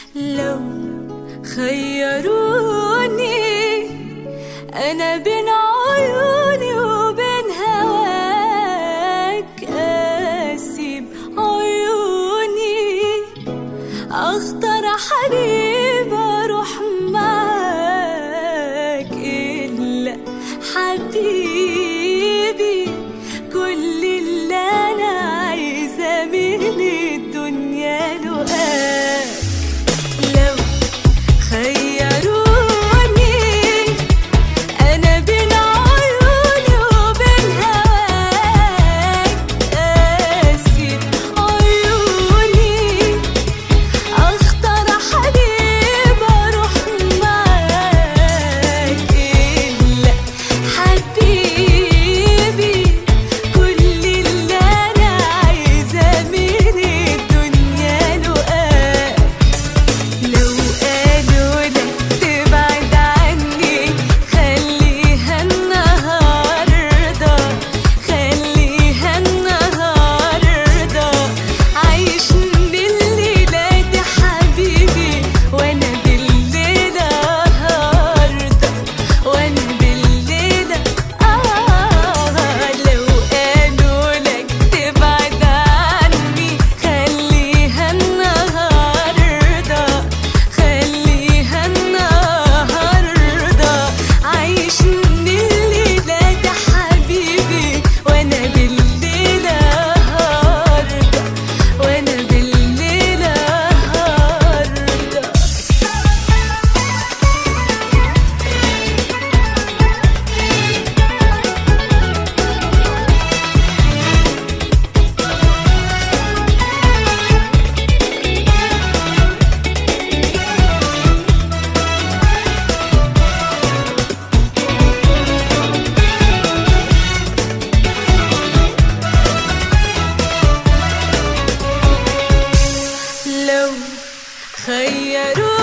لو خيروني أنا بين عيوني وبين هواك أسيب عيوني أختار حبيب أروح معاك إلا حبيبي كل اللي أنا عايزة من الدنيا لقاك لو خيروني أنا بين عيوني وبين هواك أسيب عيوني أختار حبيب أروح معاك إلا حبيبي كل اللي أنا عايزة من الدنيا لقاك لو قالوا لك تبعد عني خليها النهاردة خليها النهاردة عايش الليلة دي حبيبي وأنا بالليلة هاردة وأنا بالليلة آه لو قالوا لك تبعد عني خليها النهاردة خليها النهاردة عايش الليلة دي حبيبي وأنا بالليلة هاردة وأنا بالليلة هاردة لو خيروني